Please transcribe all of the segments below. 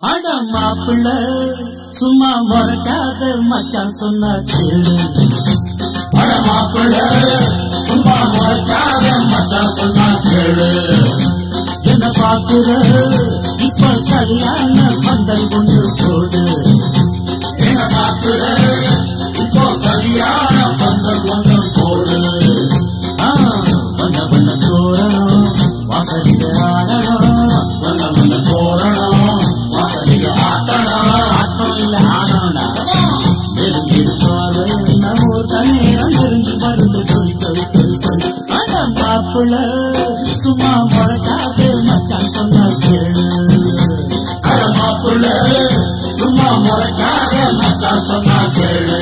அட மாப்பிள்ள சும்மா மறக்காத மச்சான் சொன்னா கேளு அட மாப்பிள்ள சும்மா மறைக்காத மச்சான் சொன்னா கேளு என்ன பாக்குற இப்ப கல்யாண பந்தல் கொண்டு போடு என்ன பாக்குற இப்போ கல்யாண பந்தல் ஒன்று போடு ஆ, வண்ண வண்ண தோரணம் வாசலில ஆடணும் வந்த வந்த தோரணம் வாசலில் ஆட்டணும் ஆட்டம் இல்ல ஆடணும்டா நெருங்கிடு பார்வை நம்ம தனியம் நெருங்கி வருது தொய் தொய் தொய் தொய் அட மாப்பிள்ள சும்மா முறைக்காது மச்சான் சொன்னா கேளு அட மாப்பிள்ள சும்மா மறைக்காத மச்சான் சொன்னா கேளு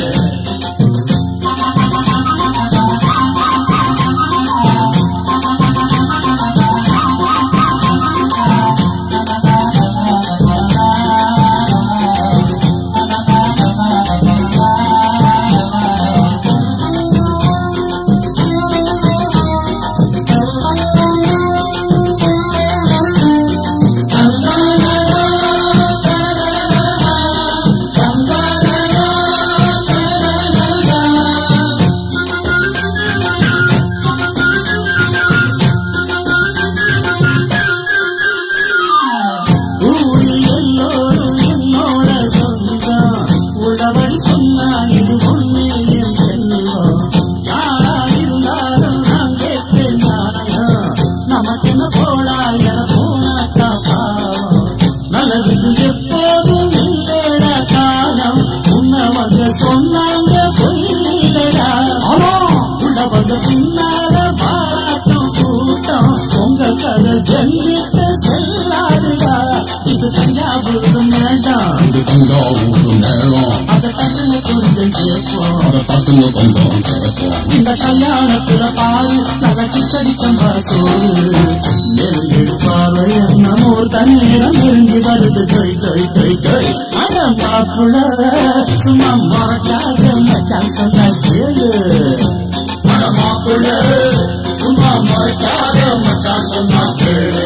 ஊரில் எல்லோரும் என்னோட சொந்தம் உள்ளபடி சொன்னா இது ஒண்ணு என் செல்வம் யாரா இருந்தாலும் நான் கேட்பேன் நியாயம் நமக்கு என்ன போடா என போனாக்கா பாவம் நல்லதுக்கு எப்போதும் இல்லடா காலம் உன்னவங்க சொன்னாங்க பொய் இல்லடா உள்ளவங்க பின்னால பாராட்டும் கூட்டம் உங்க கதை ஜல்லிட்டு செல்லாதுடா இது தஞ்சாவூர் மேடம் இது தஞ்சாவூர் மேளம் அந்த தட்டுல கொஞ்சம் கேட்போம் அதை தட்டுங்க கொஞ்சம் கேட்போம் இந்த கல்யாணத்துல பாரு நல்ல கிச்சடி சம்பா சோறு நெருங்கிடு பார்வை நம்ம ஒரு தண்ணீரம் நெருங்கி வருது டொய் டொய் டொய் டொய் அட மாப்புள்ள சும்மா மறக்காத மச்சான் சொன்னா கேளு அட மாப்பிள்ள சும்மா மறைக்காத மச்சான் சொன்னா கேளு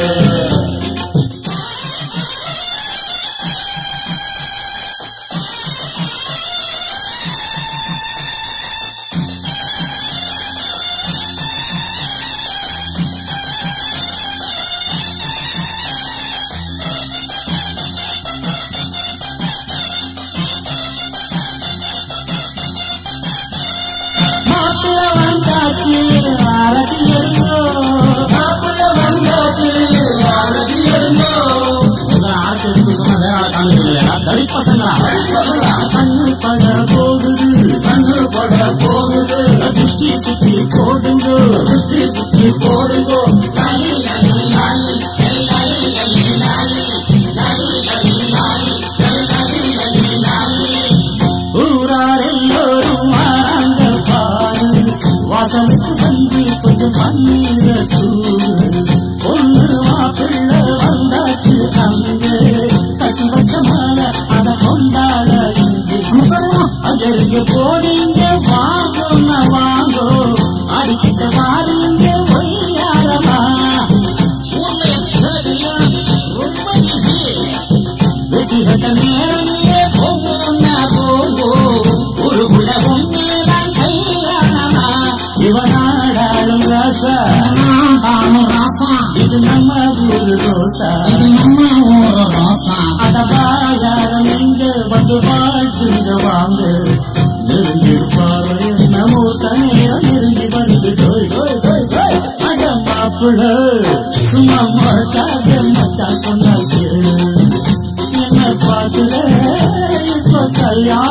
மாப்பிள்ள வந்தாச்சு ஆரதி எடுங்கோ மாப்பிள்ள வந்தாச்சு ஆரதி எடுங்கோ உங்களை ஆரத்தி எடுக்க சொன்னா வேற ஆள் காமிக்கிறீங்களா தலித் பசங்களா பசங்களா, கண்ணு பட போகுது கண்ணு பட போகுது திருஷ்டி சுத்தி போடுங்க சுத்தி சுத்தி போடுங்கோ லாலி, லாலி, லாலி, லாலி, லாலி, லாலி, லாலி, லாலி, லாலி, லாலி, லாலி, லாலி. ஊரார் எல்லோரும் வாராங்க பாரு வாசலுக்கு வந்து கொஞ்சம் பன்னீர தூரு பொண்ணு மாப்பிள்ள வந்தாச்சு அங்கே கட்டி வச்ச மாலை அத கொண்டாட இங்கே அங்கிருந்து போனீங்க வாங்கோன்னா வாங்கோ அடிக்கிட்ட வாரீங்க ஒய்யாரமா ரொம்ப ஈஸி வெட்டி கட்ட நேரமே போவோம்னா போவோம் ஒரு புள்ள உண்மைதான் கல்யாணமா இவனாடாளும் ராசா நாடாளும் ராசா, இது நம்ம ஊரு ரோசா இது நம்ம ஊரு ராசா. அதவா யாரும் இங்க வந்து வாழ்த்துங்க வாங்க நெருங்கிருப்பாரு நம்ம தனியா நெருங்கி வருது டோய் டோய் டோய் டோய் அட மாப்பிள்ள சும்மா மறக்காத மச்சான் சொன்னா கேளு என்ன பாக்குற இப்ப கல்யாணம்